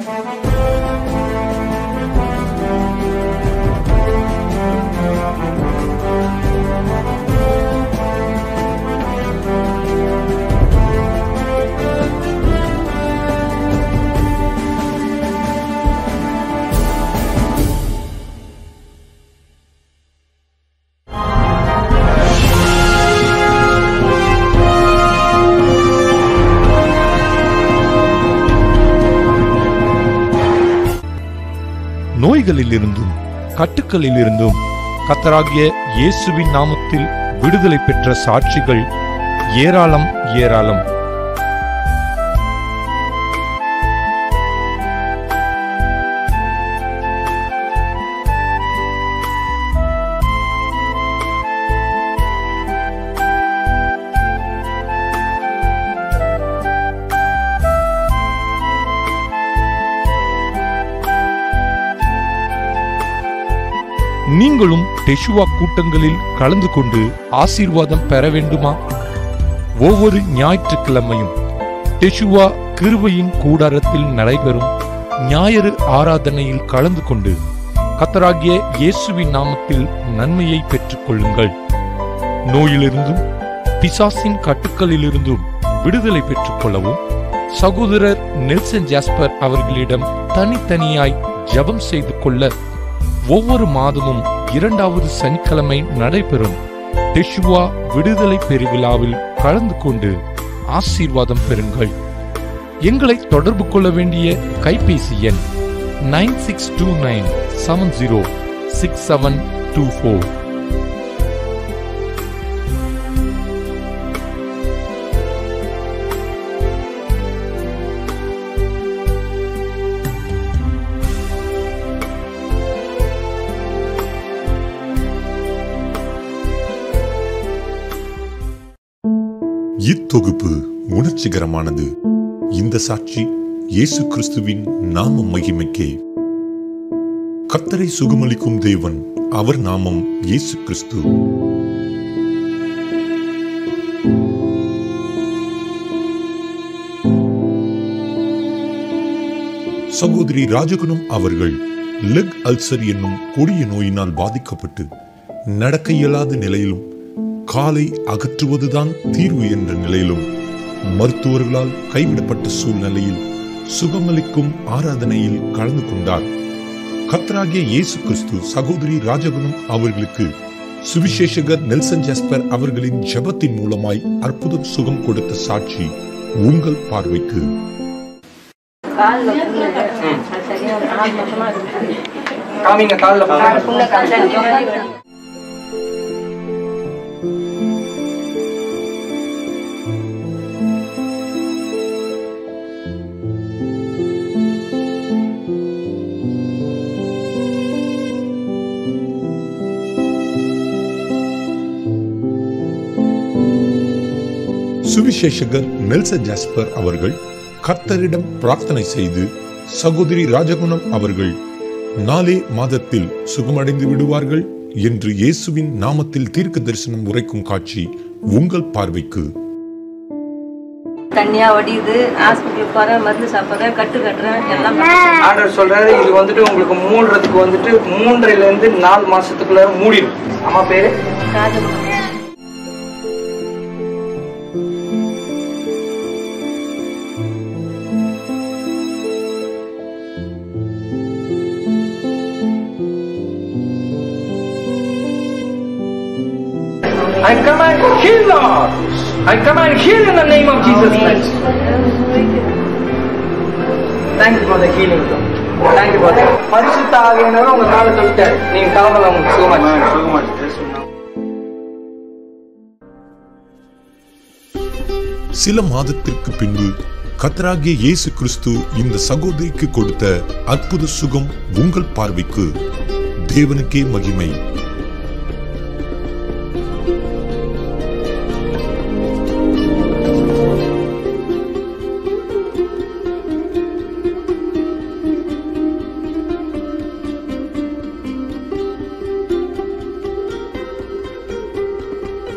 நோய்களிலிருந்தும் கட்டுக்களிலிருந்தும் கத்தராகிய இயேசுவின் நாமத்தில் விடுதலை பெற்ற சாட்சிகள் ஏராளம் ஏராளம் நீங்களும் டெஷுவா கூட்டங்களில் கலந்து கொண்டு ஆசீர்வாதம் பெற வேண்டுமா ஒவ்வொரு ஞாயிற்றுக்கிழமையும் டெஷுவா கிருபையின் கூடாரத்தில் நடைபெறும் ஞாயிறு ஆராதனையில் கலந்து கொண்டு கத்தராகிய இயேசுவின் நாமத்தில் நன்மையை பெற்றுக் கொள்ளுங்கள் நோயிலிருந்தும் பிசாசின் கட்டுக்களிலிருந்தும் விடுதலை பெற்றுக் கொள்ளவும் சகோதரர் நெல்சன் ஜாஸ்பர் அவர்களிடம் தனித்தனியாய் ஜெபம் செய்து கொள்ள ஒவ்வொரு மாதமும் இரண்டாவது சனிக்கிழமை நடைபெறும் டெஷுவா விடுதலை பெருவிழாவில் கலந்து கொண்டு ஆசீர்வாதம் பெறுங்கள் எங்களை தொடர்பு கொள்ள வேண்டிய கைபேசி எண் nine six two nine seven zero six seven two four இத்தொகுப்பு உணர்ச்சிகரமானது இந்த சாட்சி இயேசு கிறிஸ்துவின் நாம மகிமைக்கே கர்த்தரை சுகமளிக்கும் தேவன் அவர் நாமம் இயேசு கிறிஸ்து சகோதரி ராஜகுணம் அவர்கள் லெக் அல்சர் என்னும் கொடிய நோயினால் பாதிக்கப்பட்டு நடக்க இயலாத நிலையிலும் காலை அகற்றுவதுதான் தீர்வு என்ற நிலையிலும் மருத்துவர்களால் கைவிடப்பட்ட சூழ்நிலையில் சுகமளிக்கும் ஆராதனையில் கலந்து கொண்டார் கத்தராகிய இயேசு கிறிஸ்து சகோதரி ராஜகுணம் அவர்களுக்கு சுவிசேஷகர் நெல்சன் ஜாஸ்பர் அவர்களின் ஜெபத்தின் மூலமாய் அற்புதம் சுகம் கொடுத்த சாட்சி உங்கள் பார்வைக்கு காலில் புண்ணு அது சரியா ஒரு நாலு மாசமா இருக்குது காமிங்க காலில் கால் புண்ணு கால் சுவிசேஷகர் நெல்சன் ஜாஸ்பர் அவர்கள் கர்த்தரிடம் பிரார்த்தனை செய்து சகோதரி ராஜகுணம் அவர்கள் நாலே மாதத்தில் சுகமடைந்து விடுவார்கள் என்று இயேசுவின் நாமத்தில் தீர்க்க தரிசனம் உரைக்கும் காட்சி உங்கள் பார்வைக்கு தண்ணியா வடியுது ஹாஸ்பிட்டலுக்கு போறேன் மருந்து சாப்பிட்றேன் கட்டு கட்டுறேன் எல்லாம் பண்றேன். ஆண்டவர் சொல்றாரு இது வந்துட்டு உங்களுக்கு மூடுறதுக்கு வந்துட்டு மூன்றைல இருந்து நாலு மாசத்துக்குள்ள மூடிடும் அம்மா பேரு ராஜகுணம். I command heal Lord. I command heal in the name of Jesus Christ. Thank you for the healing. Thank you for that. பரிசுத்த ஆவியானவர் உங்க காலை தொட்டார் நீங்க கவலை உங்களுக்கு சுகமாச்சு சில மாதத்திற்கு பின்பு கத்தராகிய இயேசு கிறிஸ்து இந்த சகோதரிக்கு கொடுத்த அற்புத சுகம் உங்கள் பார்வைக்கு தேவனுக்கே மகிமை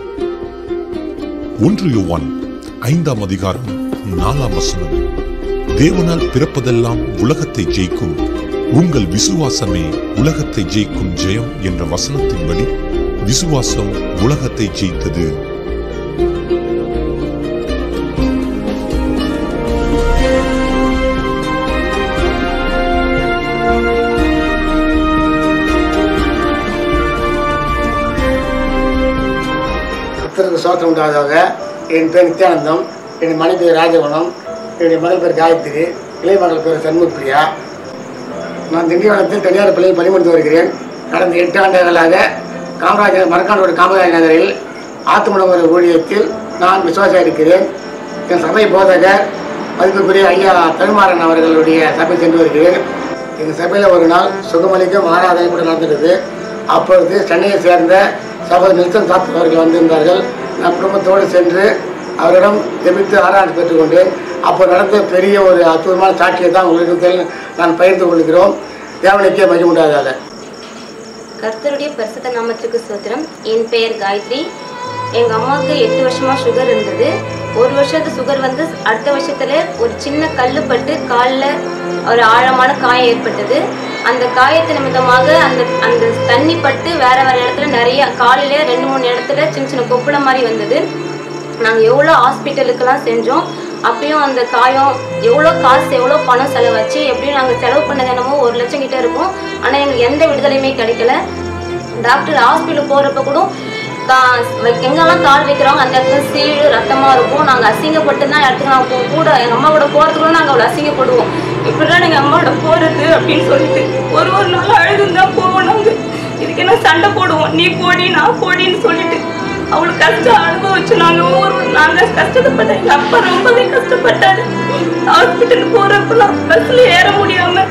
ஒன்று யோவான் ஐந்தாம் அதிகாரம் நாலாம் வசனம் தேவனால் பிறப்பதெல்லாம் உலகத்தை ஜெயிக்கும் உங்கள் விசுவாசமே உலகத்தை ஜெயிக்கும் ஜெயம் என்ற வசனத்தின்படி விசுவாசம் உலகத்தை ஜெயித்தது கர்த்தருக்கு சோத்திரம் உண்டாவதாக என் பேர் நித்யானந்தம் என் மனைவி பேர் ராஜகுணம் என்னுடைய மகள் பேர் காயத்ரி இளைய மகள் பேர் சண்முகப்பிரியா நான் திண்டிவனத்தில் தனியார் பள்ளியில் பணிபுரிந்து வருகிறேன் கடந்த எட்டு ஆண்டுகளாக காமராஜர் மரக்காண்டோடு காமராஜர் நகரில் ஆத்துமணவர் ஊழியத்தில் நான் விசுவாசியாக இருக்கிறேன் என் சபை போதகர் மதிப்புக்குரிய ஐயா பெருமாறன் அவர்களுடைய சபை சென்று வருகிறேன் எங்கள் சபையில் ஒரு நாள் சுகமளிக்கும் ஆராதனை கூட நடந்துடுது அப்பொழுது சென்னையை சேர்ந்த சகோதரர் நெல்சன் சாப் அவர்கள் வந்திருந்தார்கள் நான் குடும்பத்தோடு சென்று அவரிடம் ஜெபித்து ஆராய்ச்சி பெற்றுக்கொண்டேன் அப்போ நடந்த பெரிய ஒரு அற்புதமான சாட்சியை தான் உங்களிடத்தில் நான் பகிர்ந்து கொள்கிறோம் தேவனுக்கே மகிமுண்டாதாக கர்த்தருடைய பரிசுத்த நாமத்திற்கு ஸ்தோத்திரம் என் பெயர் காயத்ரி எங்க அம்மாவுக்கு எட்டு வருஷமா சுகர் இருந்தது ஒரு வருஷத்து சுகர் வந்து அடுத்த வருஷத்துல ஒரு சின்ன கல்லு பட்டு காலில் ஒரு ஆழமான காயம் ஏற்பட்டது அந்த காயத்து நிமித்தமாக அந்த அந்த தண்ணி பட்டு வேற வேற இடத்துல நிறைய காலில ரெண்டு மூணு இடத்துல சின்ன சின்ன கொப்புள மாதிரி வந்தது நாங்கள் எவ்வளோ ஹாஸ்பிட்டலுக்கெல்லாம் செஞ்சோம் அப்பயும் அந்த காயம் எவ்வளோ காசு எவ்வளோ பணம் செலவாச்சு எப்படியும் நாங்கள் செலவு பண்ணது என்னமோ ஒரு லட்சம் கிட்ட இருக்கும் ஆனால் எங்களுக்கு எந்த விடுதலையுமே கிடைக்கல டாக்டர் ஹாஸ்பிட்டல் போகிறப்ப கூட கா- எங்கெல்லாம் கால் வைக்கிறோம் அந்த இடத்துல சீழு ரத்தமாக இருக்கும் நாங்கள் அசிங்கப்பட்டு தான் இடத்துக்கு நாங்கள் போ- கூட எங்கள் அம்மா கூட போகிறதுக்குள்ள நாங்கள் அவ்வளோ அசிங்கப்படுவோம் இப்படிலாம் எங்கள் அம்மாவோட போகிறது அப்படின்னு சொல்லிட்டு ஒரு ஒரு நாள் அழுதுன்னு தான் போவோம் நாங்கள் இதுக்கு என்ன சண்டை போடுவோம் நீ போடி நான் போடின்னு சொல்லிட்டு அவ்வளோ கஷ்டம் அனுபவிச்சு நாங்கள் ஒரு நாங்கள் கஷ்டப்பட்டோம் எங்கள் அப்பா ரொம்பவே கஷ்டப்பட்டாரு ஹாஸ்பிட்டல் போகிறப்பெல்லாம் பஸ்ஸில் ஏற முடியாமல்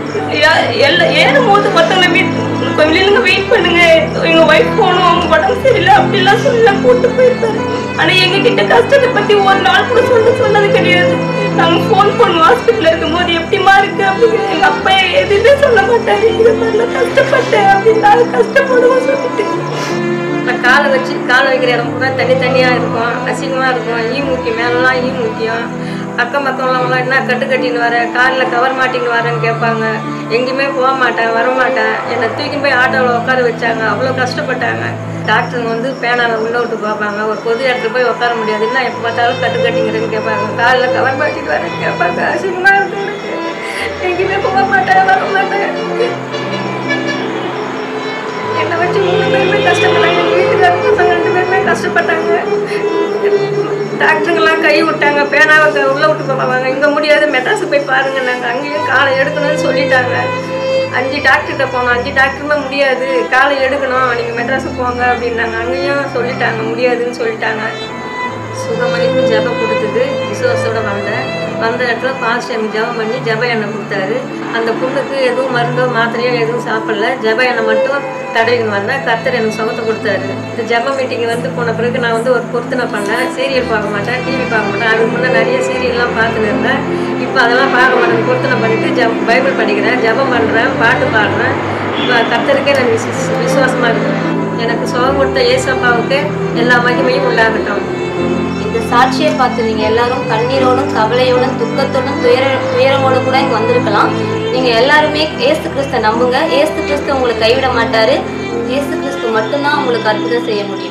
எல்லாம் ஏறும் போது மற்றவங்க வீட் இப்போ வெளியிலங்க வெயிட் பண்ணுங்க எங்க ஒய்ஃப் போகணும் அவங்க உடம்பு சரியில்லை அப்படிலாம் சொல்லி கூட்டு போயிருப்பாரு ஆனா எங்க கிட்ட கஷ்டத்தை பத்தி ஒரு நாள் கூட சொல்ல சொன்னது கிடையாது நாங்க ஃபோன் பண்ணுவோம் ஹாஸ்பிட்டல் இருக்கும் போது எப்படிமா இருக்கு அப்படின்னு எங்க அப்பா எதுவுமே சொல்ல மாட்டாரு இது மாதிரிலாம் கஷ்டப்பட்டேன் அப்படின்னு நாங்க கஷ்டப்படுவோம் சொல்லிட்டு நான் காலை வச்சு காலை வைக்கிற இடம் பூரா தனி தனியாக இருக்கும் அசிங்கமாக இருக்கும் ஈ மூக்கி மேலெலாம் ஈ மூக்கியும் அக்கம் பக்கம்லாம் என்ன கட்டு கட்டின்னு வர காலில் கவர் மாட்டின்னு வரேன்னு கேட்பாங்க எங்கேயுமே போக மாட்டேன் வர மாட்டேன் என்னை தூக்கின்னு போய் ஆட்டோவில் உட்கார வச்சாங்க அவ்வளோ கஷ்டப்பட்டாங்க டாக்டருங்க வந்து பேனாவை உள்ள விட்டு பார்ப்பாங்க ஒரு பொது இடத்துல போய் உட்கார முடியாது என்ன எப்போ பார்த்தாலும் கட்டு கட்டிங்கிறேன்னு கேட்பாங்க காலில் கவர் மாட்டிட்டு வரேன்னு கேட்பாங்க அசிங்கமாக இருக்கு எனக்கு எங்கேயுமே போக மாட்டேன் வர மாட்டேன் என்னை வச்சு மூணு பேருமே கஷ்டப்பட்டாங்க எங்கள் வீட்டுக்காரங்க பசங்க ரெண்டு பேருமே கஷ்டப்பட்டாங்க டாக்டருங்கெல்லாம் கை விட்டாங்க பேனாவை க- உள்ள விட்டு போவாங்க இங்கே முடியாது மெட்ராஸுக்கு போய் பாருங்க நாங்கள் அங்கேயும் காலை எடுக்கணும்னு சொல்லிட்டாங்க அஞ்சு டாக்டர்கிட்ட போனோம் அஞ்சு டாக்டருமே முடியாது காலை எடுக்கணும் நீங்கள் மெட்ராஸுக்கு போங்க அப்படின்னாங்க அங்கேயும் சொல்லிட்டாங்க முடியாதுன்னு சொல்லிட்டாங்க சுகமளிப்பு ஜெபம் கொடுத்தது விசுவாசோட வந்தேன் வந்த இடத்துல பாஸ்ட் எனக்கு ஜெபம் பண்ணி ஜெப எண்ணெய் கொடுத்தாரு அந்த புண்ணுக்கு எதுவும் மருந்தோ மாத்திரையோ எதுவும் சாப்பிடல ஜெப எண்ணெய் மட்டும் தடவின்னு வந்தேன் கர்த்தர் எனக்கு சுகத்தை கொடுத்தாரு இந்த ஜெப மீட்டிங் வந்து போன பிறகு நான் வந்து ஒரு பொருத்தனை பண்ணேன் சீரியல் பார்க்க மாட்டேன் டிவி பார்க்க மாட்டேன் அதுக்கு முன்னே நிறைய சீரியல்லாம் பார்த்துன்னு இருந்தேன் இப்போ அதெல்லாம் பார்க்க மாட்டேன் பொருத்தனை பண்ணிட்டு ஜப் பைபிள் படிக்கிறேன் ஜெபம் பண்ணுறேன் பாட்டு பாடுறேன் இப்போ கர்த்தருக்கே நான் விசு விசுவாசமாக இருக்கிறேன் எனக்கு சுகம் கொடுத்த ஏசப்பாவுக்கு எல்லா மகிமையும் உண்டாகட்டும் இந்த சாட்சியை பார்த்து நீங்க எல்லாரும் கண்ணீரோடும் கவலையோடும் துக்கத்தோடும் துயர துயரமோட கூட இங்க வந்திருக்கலாம் நீங்க எல்லாருமே ஏசு கிறிஸ்த நம்புங்க ஏசு கிறிஸ்து உங்களை கைவிட மாட்டாரு ஏசு கிறிஸ்து மட்டும்தான் உங்களுக்கு அற்புதம் செய்ய முடியும்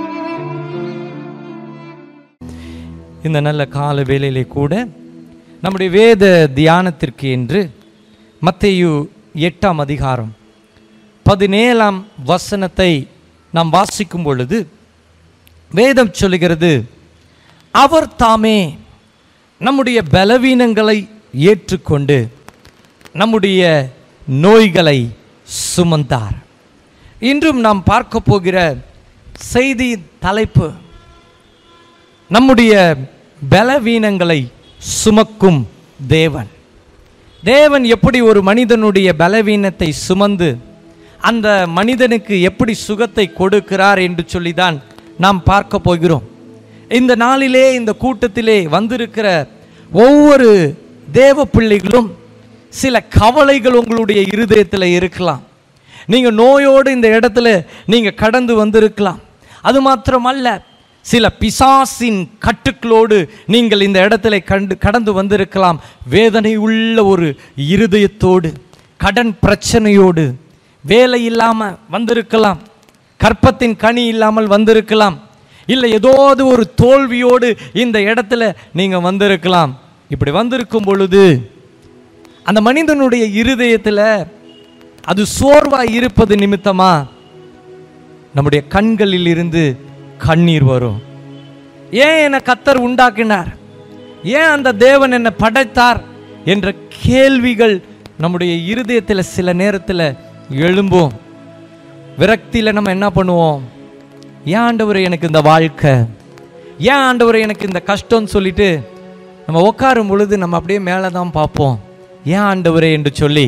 இந்த நல்ல கால வேளையிலே கூட நம்முடைய வேத தியானத்திற்கு என்று மத்தேயு எட்டாம் அதிகாரம் பதினேழாம் வசனத்தை நாம் வாசிக்கும் பொழுது வேதம் சொல்லுகிறது அவர் தாமே நம்முடைய பலவீனங்களை ஏற்றுக்கொண்டு நம்முடைய நோய்களை சுமந்தார் இன்றும் நாம் பார்க்க போகிற செய்தி தலைப்பு நம்முடைய பலவீனங்களை சுமக்கும் தேவன் தேவன் எப்படி ஒரு மனிதனுடைய பலவீனத்தை சுமந்து அந்த மனிதனுக்கு எப்படி சுகத்தை கொடுக்கிறார் என்று சொல்லிதான் நாம் பார்க்க போகிறோம் இந்த நாளிலே இந்த கூட்டத்திலே வந்திருக்கிற ஒவ்வொரு தேவ பிள்ளைகளும் சில கவலைகள் உங்களுடைய இருதயத்தில் இருக்கலாம் நீங்கள் நோயோடு இந்த இடத்துல நீங்கள் கடந்து வந்திருக்கலாம் அது மாத்திரமல்ல சில பிசாசின் கட்டுக்களோடு நீங்கள் இந்த இடத்துல கண்டு கடந்து வந்திருக்கலாம் வேதனை உள்ள ஒரு இருதயத்தோடு கடன் பிரச்சனையோடு வேலை இல்லாமல் வந்திருக்கலாம் கற்பத்தின் கனி இல்லாமல் வந்திருக்கலாம் இல்லை ஏதோது ஒரு தோல்வியோடு இந்த இடத்துல நீங்கள் வந்திருக்கலாம் இப்படி வந்திருக்கும் பொழுது அந்த மனிதனுடைய இருதயத்தில் அது சோர்வா இருப்பது நிமித்தமா நம்முடைய கண்களில் இருந்து கண்ணீர் வரும் ஏன் என்னை கத்தர் உண்டாக்கினார் ஏன் அந்த தேவன் என்னை படைத்தார் என்ற கேள்விகள் நம்முடைய இருதயத்தில் சில நேரத்தில் எழும்பும் விரக்தியில் நம்ம என்ன பண்ணுவோம் ஏன் ஆண்டவரே எனக்கு இந்த வாழ்க்கை ஏன் ஆண்டவரே எனக்கு இந்த கஷ்டம்னு சொல்லிட்டு நம்ம உட்காரும் பொழுது நம்ம அப்படியே மேலே தான் பார்ப்போம் ஏன் ஆண்டவரே என்று சொல்லி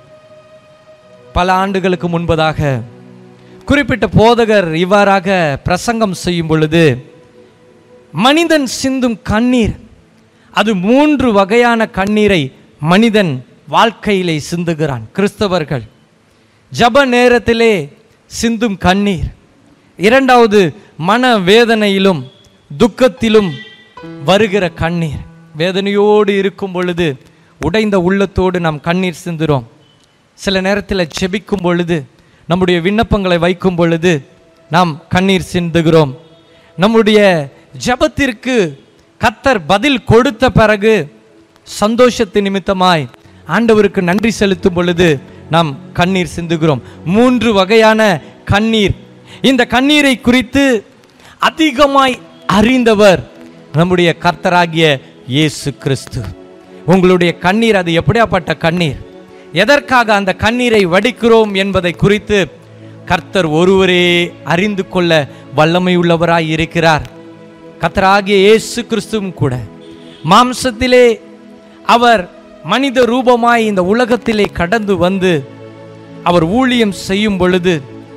பல ஆண்டுகளுக்கு முன்பதாக குறிப்பிட்ட போதகர் இவ்வாறாக பிரசங்கம் செய்யும் பொழுது மனிதன் சிந்தும் கண்ணீர் அது மூன்று வகையான கண்ணீரை மனிதன் வாழ்க்கையிலே சிந்துகிறான் கிறிஸ்தவர்கள் ஜப நேரத்திலே சிந்தும் கண்ணீர் இரண்டாவது மன வேதனையிலும் துக்கத்திலும் வருகிற கண்ணீர் வேதனையோடு இருக்கும் பொழுது உடைந்த உள்ளத்தோடு நாம் கண்ணீர் சிந்துறோம் சில நேரத்தில் செபிக்கும் பொழுது நம்முடைய விண்ணப்பங்களை வைக்கும் பொழுது நாம் கண்ணீர் சிந்துகிறோம் நம்முடைய ஜெபத்திற்கு கத்தர் பதில் கொடுத்த பிறகு சந்தோஷத்து நிமித்தமாய் ஆண்டவருக்கு நன்றி செலுத்தும் பொழுது நாம் கண்ணீர் சிந்துகிறோம் மூன்று வகையான கண்ணீர் இந்த கண்ணீரை குறித்து அதிகமாய் அறிந்தவர் நம்முடைய கர்த்தராகிய இயேசு கிறிஸ்து உங்களுடைய கண்ணீர் அது எப்படியாப்பட்ட கண்ணீர் எதற்காக அந்த கண்ணீரை வடிக்கிறோம் என்பதை குறித்து கர்த்தர் ஒருவரே அறிந்து கொள்ள வல்லமையுள்ளவராய் இருக்கிறார் கர்த்தராகிய இயேசு கிறிஸ்துவும் கூட மாம்சத்திலே அவர் மனித ரூபமாய் இந்த உலகத்திலே கடந்து வந்து அவர் ஊழியம் செய்யும் பொழுது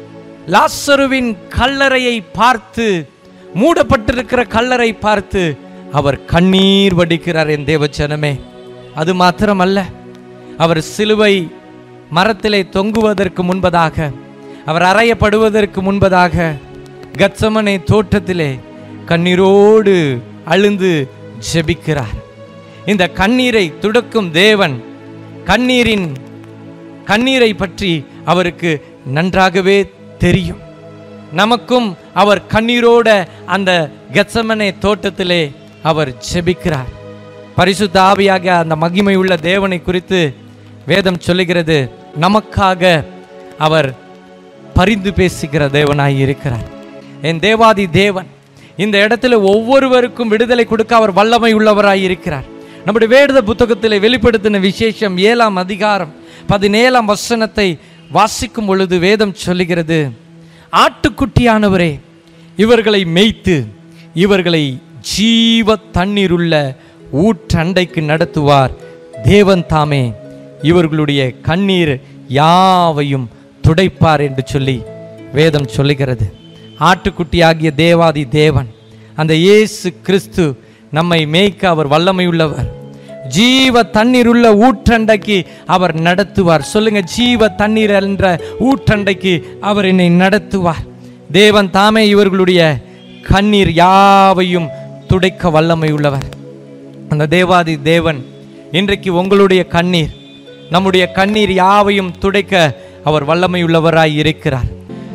லாசருவின் கல்லறையை பார்த்து மூடப்பட்டிருக்கிற கல்லறை பார்த்து அவர் கண்ணீர் வடிக்கிறார் என் தேவச்சனமே அது மாத்திரமல்ல அவர் சிலுவை மரத்திலே தொங்குவதற்கு முன்பதாக அவர் அறையப்படுவதற்கு முன்பதாக கத்சமனை தோட்டத்திலே கண்ணீரோடு அழுந்து ஜெபிக்கிறார் இந்த கண்ணீரை துடக்கும் தேவன் கண்ணீரின் கண்ணீரை பற்றி அவருக்கு நன்றாகவே தெரியும் நமக்கும் அவர் கண்ணீரோட அந்த கெத்சமனே தோட்டத்திலே அவர் ஜெபிக்கிறார் பரிசுத்த ஆவியாக அந்த மகிமை உள்ள தேவனை குறித்து வேதம் சொல்லுகிறது நமக்காக அவர் பரிந்து பேசுகிற தேவனாய் இருக்கிறார் என் தேவாதி தேவன் இந்த இடத்துல ஒவ்வொருவருக்கும் விடுதலை கொடுக்க அவர் வல்லமை உள்ளவராய் இருக்கிறார் நம்முடைய வேடுத புத்தகத்தில் வெளிப்படுத்தின விசேஷம் ஏழாம் அதிகாரம் பதினேழாம் வசனத்தை வாசிக்கும் பொழுது வேதம் சொல்லுகிறது ஆட்டுக்குட்டியானவரே இவர்களை மேய்த்து இவர்களை ஜீவ தண்ணீருள்ள ஊற்றண்டைக்கு நடத்துவார் தேவன் தாமே இவர்களுடைய கண்ணீர் யாவையும் துடைப்பார் என்று சொல்லி வேதம் சொல்லுகிறது ஆட்டுக்குட்டியாகிய தேவாதி தேவன் அந்த இயேசு கிறிஸ்து நம்மை மேய்க்க அவர் வல்லமையுள்ளவர் ஜீவ தண்ணீர் உள்ள ஊற்றண்டைக்கு அவர் நடத்துவார் சொல்லுங்க ஜீவ தண்ணீர் என்ற ஊற்றண்டைக்கு அவர் என்னை நடத்துவார் தேவன் தாமே இவர்களுடைய கண்ணீர் யாவையும் துடைக்க வல்லமை உள்ளவர் அந்த தேவாதி தேவன் இன்றைக்கு உங்களுடைய கண்ணீர் நம்முடைய கண்ணீர் யாவையும் துடைக்க அவர் வல்லமையுள்ளவராய் இருக்கிறார்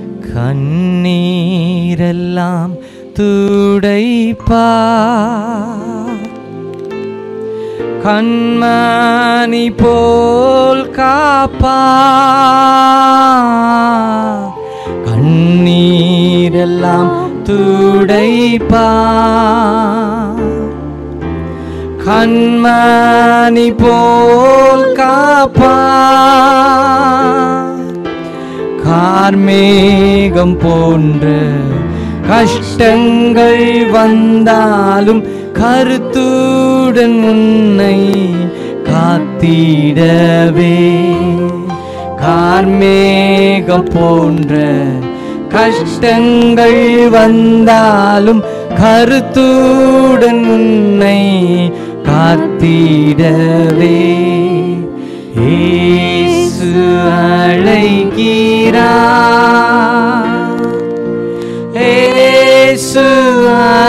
கண்ணீரெல்லாம் துடைப்பார் கண்மணி போல் காப்பா கண்ணீரெல்லாம் துடைப்பா கண்மணி போல் காப்பா கார்மேகம் போன்ற கஷ்டங்கள் வந்தாலும் கருத்துடன் உன்னை காத்திடவே கார்மேகம் போன்ற கஷ்டங்கள் வந்தாலும் கருத்துடன் உன்னை காத்திடவே இயேசு அழைக்கிறார் இயேசு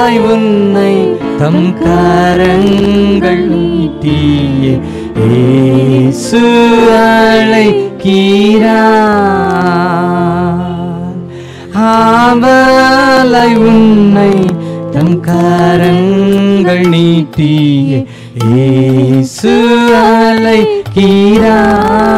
ஆவலாய் உன்னை தம் கரங்கள் நீட்டியே இயேசு அழைக்கிறார் ஆவலாய் உன்னை தம் கரங்கள் நீட்டியே இயேசு அழைக்கிறார்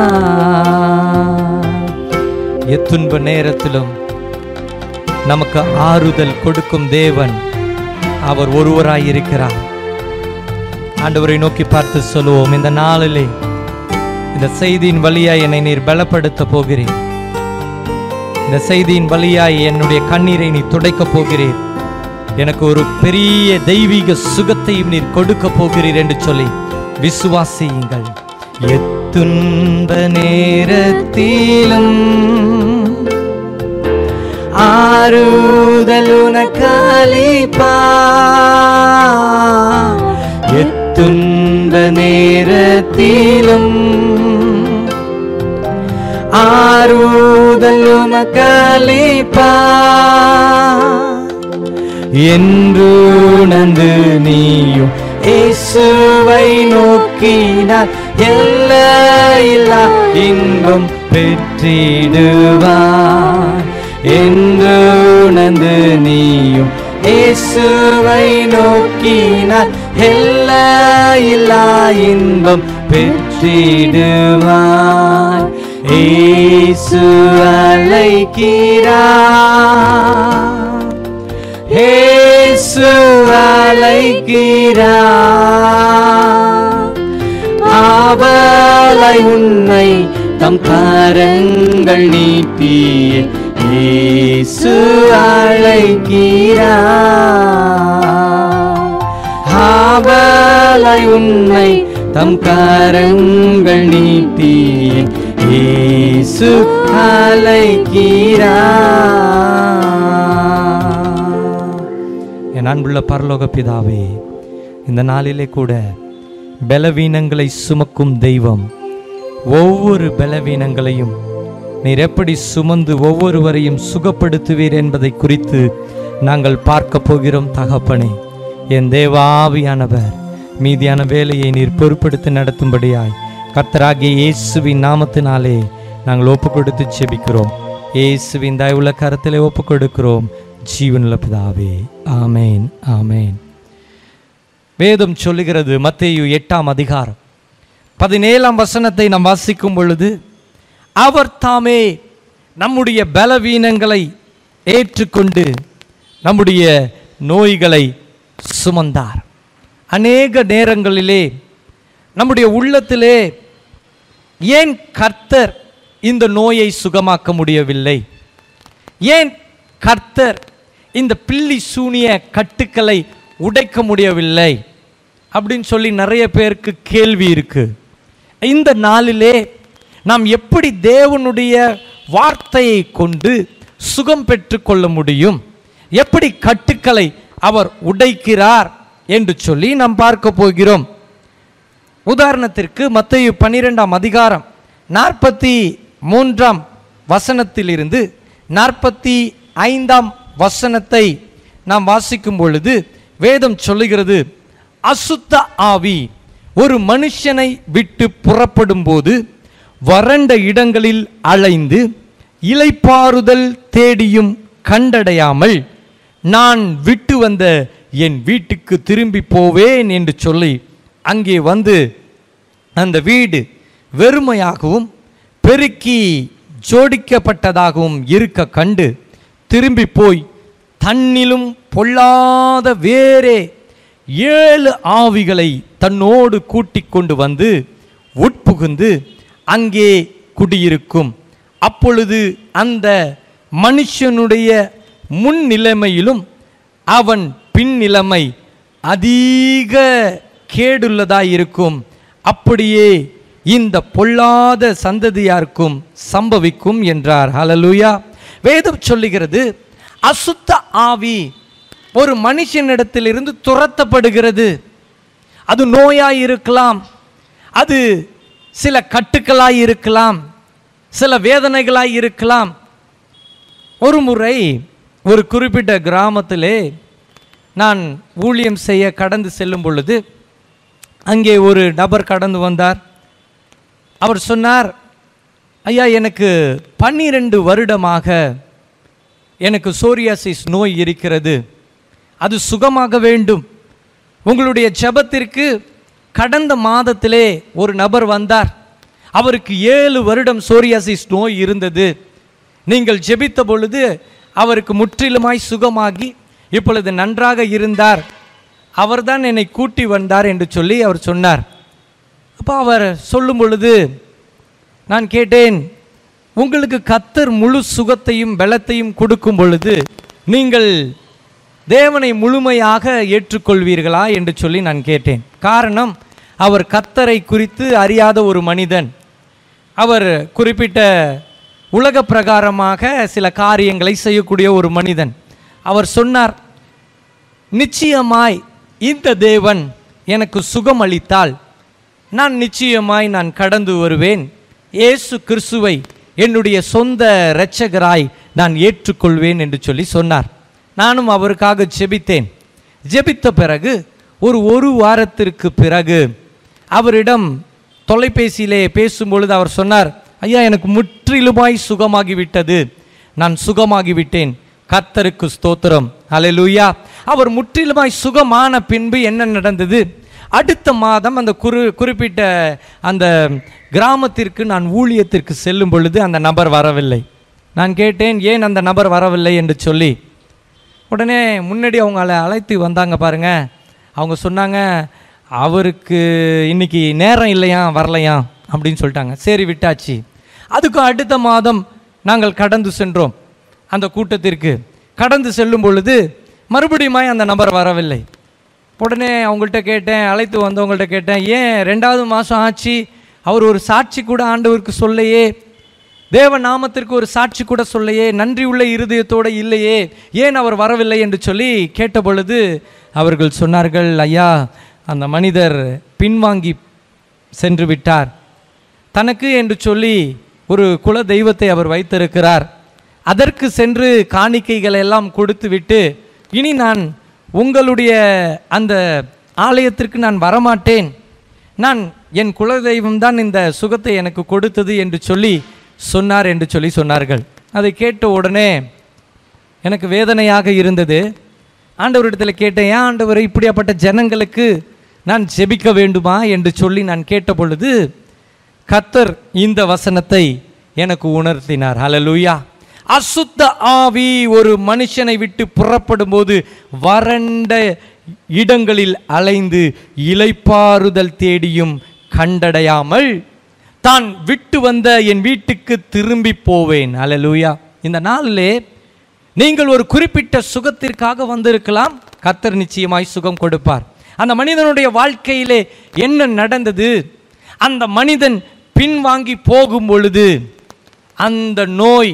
எத்துன்ப நேரத்திலும் நமக்கு ஆறுதல் கொடுக்கும் தேவன் அவர் ஒருவராய் இருக்கிறார் ஆண்டவரை நோக்கி பார்த்து சொல்லுவோம் இந்த நாளிலே இந்த செய்தியின் வழியாய் என்னை நீர் பலப்படுத்த போகிறீர் இந்த செய்தியின் வழியாய் என்னுடைய கண்ணீரை நீ துடைக்கப் போகிறீர் எனக்கு ஒரு பெரிய தெய்வீக சுகத்தையும் நீர் கொடுக்க போகிறீர் என்று சொல்லி விசுவாசியுங்கள் எத்துன்ப நேரத்திலும் ஆறுதல் உனக்களிப்பா எத்துன்ப நேரத்திலும் ஆறுதல் உனக்களிப்பா என்று உணர்ந்து நீயும் இயேசுவை நோக்கினார் எல்லையில்லா இன்பம் பெற்றிடுவார் என்று உணர்ந்து நீயும் இயேசுவை நோக்கினார் எல்லையில்லா இன்பம் பெற்றிடுவார் இயேசு அழைக்கிறார் இயேசு அழைக்கிறார் ஆவலை உன்னை தம் கரங்கள் நீட்டியே இயேசு அழைக்கிறார் ஆவலை உன்னை தம் கரங்கள் நீட்டியே இயேசு அழைக்கிறார் என் அன்புள்ள பரலோக பிதாவே இந்த நாளிலே கூட பலவீனங்களை சுமக்கும் தெய்வம் ஒவ்வொரு பலவீனங்களையும் நீர் எப்படி சுமந்து ஒவ்வொருவரையும் சுகப்படுத்துவீர் என்பதை குறித்து நாங்கள் பார்க்க போகிறோம் தகப்பனே என் தேவாவியானவர் மீதியான வேலையை நீர் பொறுப்படுத்தி நடத்தும்படியாய் கர்த்தராகிய இயேசுவின் நாமத்தினாலே நாங்கள் ஒப்பு கொடுத்து செபிக்கிறோம் இயேசுவின் தயவுள்ள கரத்திலே ஒப்பு கொடுக்கிறோம் ஜீவனுள்ள பிதாவே ஆமேன் ஆமேன் வேதம் சொல்லுகிறது மத்தேயு எட்டாம் அதிகாரம் பதினேழாம் வசனத்தை நாம் வாசிக்கும் பொழுது அவர் தாமே நம்முடைய பலவீனங்களை ஏற்றுக்கொண்டு நம்முடைய நோய்களை சுமந்தார் அநேக நேரங்களிலே நம்முடைய உள்ளத்திலே ஏன் கர்த்தர் இந்த நோயை சுகமாக்க முடியவில்லை ஏன் கர்த்தர் இந்த பில்லி சூனிய கட்டுக்களை உடைக்க முடியவில்லை அப்படின்னு சொல்லி நிறைய பேருக்கு கேள்வி இருக்கு இந்த நாளிலே நாம் எப்படி தேவனுடைய வார்த்தையை கொண்டு சுகம் பெற்றுக்கொள்ள முடியும் எப்படி கட்டுக்களை அவர் உடைக்கிறார் என்று சொல்லி நாம் பார்க்க போகிறோம் உதாரணத்திற்கு மத்தேயு பன்னிரெண்டாம் அதிகாரம் நாற்பத்தி மூன்றாம் வசனத்திலிருந்து நாற்பத்தி ஐந்தாம் வசனத்தை நாம் வாசிக்கும் பொழுது வேதம் சொல்லுகிறது அசுத்த ஆவி ஒரு மனுஷனை விட்டு புறப்படும் போது வறண்ட இடங்களில் அலைந்து இலைப்பாறுதல் தேடியும் கண்டடையாமல் நான் விட்டு வந்த என் வீட்டுக்கு திரும்பி போவேன் என்று சொல்லி அங்கே வந்து அந்த வீடு வெறுமையாகவும் பெருக்கி ஜோடிக்கப்பட்டதாகவும் இருக்க கண்டு திரும்பி போய் தன்னிலும் பொல்லாத வேறே ஏழு ஆவிகளை தன்னோடு கூட்டிக் கொண்டு வந்து உட்புகுந்து அங்கே குடியிருக்கும் அப்பொழுது அந்த மனுஷனுடைய முன் நிலைமையிலும் அவன் பின் நிலைமை அதிக கேடுள்ளதாய் இருக்கும் அப்படியே இந்த பொல்லாத சந்ததியாருக்கும் சம்பவிக்கும் என்றார் ஹalleluya வேதம் சொல்லுகிறது அசுத்த ஆவி ஒரு மனுஷனிடத்திலிருந்து துரத்தப்படுகிறது அது நோயாய் இருக்கலாம் அது சில கட்டுக்களாய் இருக்கலாம் சில வேதனைகளாய் இருக்கலாம் ஒரு முறை ஒரு குறிப்பிட்ட கிராமத்திலே நான் ஊழியம் செய்ய கடந்து செல்லும் பொழுது அங்கே ஒரு நபர் கடந்து வந்தார் அவர் சொன்னார் ஐயா எனக்கு பன்னிரண்டு வருடமாக எனக்கு சோரியாசிஸ் நோய் இருக்கிறது அது சுகமாக வேண்டும் உங்களுடைய ஜெபத்திற்கு கடந்த மாதத்திலே ஒரு நபர் வந்தார் அவருக்கு ஏழு வருடம் சோரியாசிஸ் நோய் இருந்தது நீங்கள் ஜெபித்த பொழுது அவருக்கு முற்றிலுமாய் சுகமாகி இப்பொழுது நன்றாக இருந்தார் அவர்தான் என்னை கூட்டி வந்தார் என்று சொல்லி அவர் சொன்னார் அப்போ அவர் சொல்லும் பொழுது நான் கேட்டேன் உங்களுக்கு கத்தர் முழு சுகத்தையும் பலத்தையும் கொடுக்கும் பொழுது நீங்கள் தேவனை முழுமையாக ஏற்றுக்கொள்வீர்களா என்று சொல்லி நான் கேட்டேன் காரணம் அவர் கத்தரை குறித்து அறியாத ஒரு மனிதன் அவர் குறிப்பிட்ட உலக பிரகாரமாக சில காரியங்களை செய்யக்கூடிய ஒரு மனிதன் அவர் சொன்னார் நிச்சயமாய் இந்த தேவன் எனக்கு சுகம் அளித்தால் நான் நிச்சயமாய் நான் கடந்து வருவேன் இயேசு கிறிஸ்துவை என்னுடைய சொந்த இரட்சகராய் நான் ஏற்றுக்கொள்வேன் என்று சொல்லி சொன்னார் நானும் அவருக்காக ஜெபித்தேன் ஜெபித்த பிறகு ஒரு ஒரு வாரத்திற்கு பிறகு அவரிடம் தொலைபேசியிலே பேசும்பொழுது அவர் சொன்னார் ஐயா எனக்கு முற்றிலுமாய் சுகமாகிவிட்டது நான் சுகமாகிவிட்டேன் கர்த்தருக்கு ஸ்தோத்திரம் ஹalleluya அவர் முற்றிலுமாய் சுகமான பின்பு என்ன நடந்தது அடுத்த மாதம் அந்த குறி குறிப்பிட்ட அந்த கிராமத்திற்கு நான் ஊழியத்திற்கு செல்லும் பொழுது அந்த நபர் வரவில்லை நான் கேட்டேன் ஏன் அந்த நபர் வரவில்லை என்று சொல்லி உடனே முன்னாடி அவங்க அழை அழைத்து வந்தாங்க பாருங்க அவங்க சொன்னாங்க அவருக்கு இன்னைக்கு நேரம் இல்லையா வரலையா அப்படின்னு சொல்லிட்டாங்க சரி விட்டாச்சு அதுக்கு அடுத்த மாதம் நாங்கள் கடந்து சென்றோம் அந்த கூட்டத்திற்கு கடந்து செல்லும் பொழுது மறுபடியுமாய் அந்த நபர் வரவில்லை உடனே அவங்கள்ட்ட கேட்டேன் அழைத்து வந்தவங்கள்ட்ட கேட்டேன் ஏன் ரெண்டாவது மாதம் ஆச்சு அவர் ஒரு சாட்சி கூட ஆண்டவருக்கு சொல்லையே தேவ நாமத்திற்கு ஒரு சாட்சி கூட சொல்லையே நன்றி உள்ள இருதயத்தோட இல்லையே ஏன் அவர் வரவில்லை என்று சொல்லி கேட்ட பொழுது அவர்கள் சொன்னார்கள் ஐயா அந்த மனிதர் பின்வாங்கி சென்று விட்டார் தனக்கு என்று சொல்லி ஒரு குல தெய்வத்தை அவர் வைத்திருக்கிறார் அதற்கு சென்று காணிக்கைகளை எல்லாம் கொடுத்து விட்டு இனி நான் உங்களுடைய அந்த ஆலயத்திற்கு நான் வரமாட்டேன் நான் என் குலதெய்வம் தான் இந்த சுகத்தை எனக்கு கொடுத்தது என்று சொல்லி சொன்னார் என்று சொல்லி சொன்னார்கள் அதை கேட்ட உடனே எனக்கு வேதனையாக இருந்தது ஆண்டவரிடத்தில் கேட்டேன் ஏன் ஆண்டவர் இப்படியாப்பட்ட ஜனங்களுக்கு நான் ஜெபிக்க வேண்டுமா என்று சொல்லி நான் கேட்ட பொழுது கத்தர் இந்த வசனத்தை எனக்கு உணர்த்தினார் ஹalleluya அசுத்த ஆவி ஒரு மனுஷனை விட்டு புறப்படும் போது வறண்ட இடங்களில் அலைந்து இலைப்பாறுதல் தேடியும் கண்டடையாமல் தான் விட்டு வந்த என் வீட்டுக்கு திரும்பி போவேன் ஹalleluya இந்த நாளிலே நீங்கள் ஒரு குறிப்பிட்ட சுகத்திற்காக வந்திருக்கலாம் கத்தர் நிச்சயமாய் சுகம் கொடுப்பார் அந்த மனிதனுடைய வாழ்க்கையிலே என்ன நடந்தது அந்த மனிதன் பின்வாங்கி போகும் பொழுது அந்த நோய்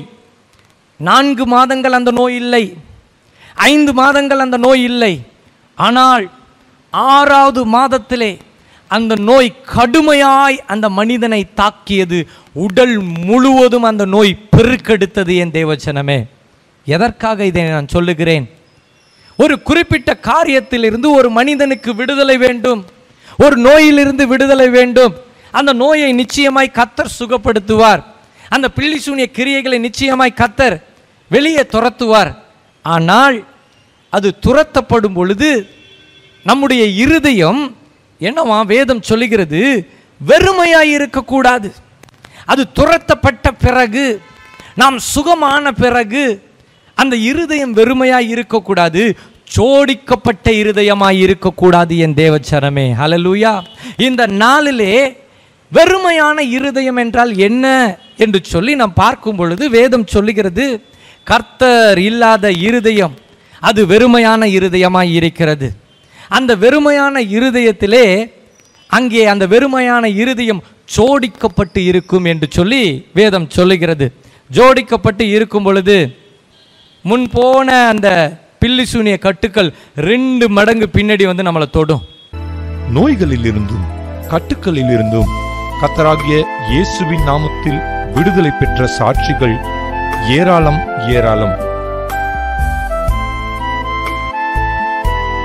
நான்கு மாதங்கள் அந்த நோய் இல்லை ஐந்து மாதங்கள் அந்த நோய் இல்லை ஆனால் ஆறாவது மாதத்திலே அந்த நோய் கடுமையாய் அந்த மனிதனை தாக்கியது உடல் முழுவதும் அந்த நோய் பெருக்கெடுத்தது என் தேவச்சனமே எதற்காக இதை நான் சொல்லுகிறேன் ஒரு குறிப்பிட்ட காரியத்திலிருந்து ஒரு மனிதனுக்கு விடுதலை வேண்டும் ஒரு நோயிலிருந்து விடுதலை வேண்டும் அந்த நோயை நிச்சயமாய் கத்தர் சுகப்படுத்துவார் அந்த பிள்ளி சூனிய கிரியைகளை நிச்சயமாய் கத்தர் வெளியே துரத்துவார் ஆனால் அது துரத்தப்படும் பொழுது நம்முடைய இருதயம் என்னவா வேதம் சொல்லுகிறது வெறுமையாய் இருக்கக்கூடாது அது துரத்தப்பட்ட பிறகு நாம் சுகமான பிறகு அந்த இருதயம் வெறுமையாய் இருக்கக்கூடாது சோடிக்கப்பட்ட இருதயமாய் இருக்கக்கூடாது என் தேவச்சரமே ஹalleluya இந்த நாளிலே வெறுமையான இருதயம் என்றால் என்ன என்று சொல்லி நாம் பார்க்கும் பொழுது வேதம் சொல்லுகிறது கர்த்தர் இல்லாத இருதயம் அது வெறுமையான இருதயமாய் இருக்கிறது அந்த வெறுமையான இருதயத்திலே அங்கே அந்த வெறுமையான இருதயம் ஜோடிக்கப்பட்டு இருக்கும் என்று சொல்லி வேதம் சொல்லுகிறது ஜோடிக்கப்பட்டு இருக்கும் பொழுது முன் போன அந்த பில்லி சூனிய கட்டுக்கள் ரெண்டு மடங்கு பின்னாடி வந்து நம்மளை தொடும் நோய்களிலிருந்தும் கட்டுக்களிலிருந்தும் கத்தராகிய இயேசுவின் நாமத்தில் விடுதலை பெற்ற சாட்சிகள் ஏராளம் ஏராளம்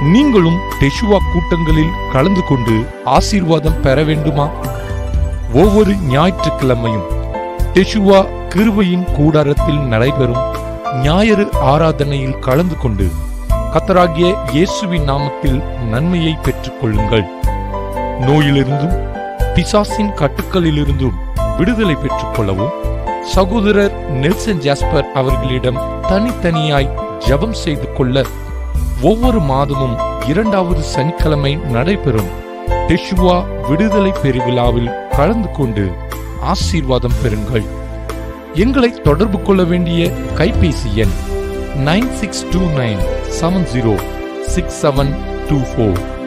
நீங்களும் டெஷுவா கூட்டங்களில் கலந்து கொண்டு ஆசீர்வாதம் பெற வேண்டுமா ஒவ்வொரு ஞாயிற்றுக்கிழமையும் டெஷுவா கிருபையின் கூடாரத்தில் நடைபெறும் ஞாயிறு ஆராதனையில் கலந்து கொண்டு கத்தராகிய இயேசுவின் நாமத்தில் நன்மையை பெற்றுக் கொள்ளுங்கள் நோயிலிருந்தும் பிசாசின் கட்டுக்களிலிருந்தும் விடுதலை பெற்றுக் கொள்ளவும் சகோதரர் நெல்சன் ஜாஸ்பர் அவர்களிடம் தனித்தனியாய் ஜெபம் செய்து கொள்ள ஒவ்வொரு மாதமும் இரண்டாவது சனிக்கிழமை நடைபெறும் டெஷுவா விடுதலை பெருவிழாவில் கலந்து கொண்டு ஆசீர்வாதம் பெறுங்கள் எங்களை தொடர்பு கொள்ள வேண்டிய கைபேசி எண் nine six two nine seven zero six seven two four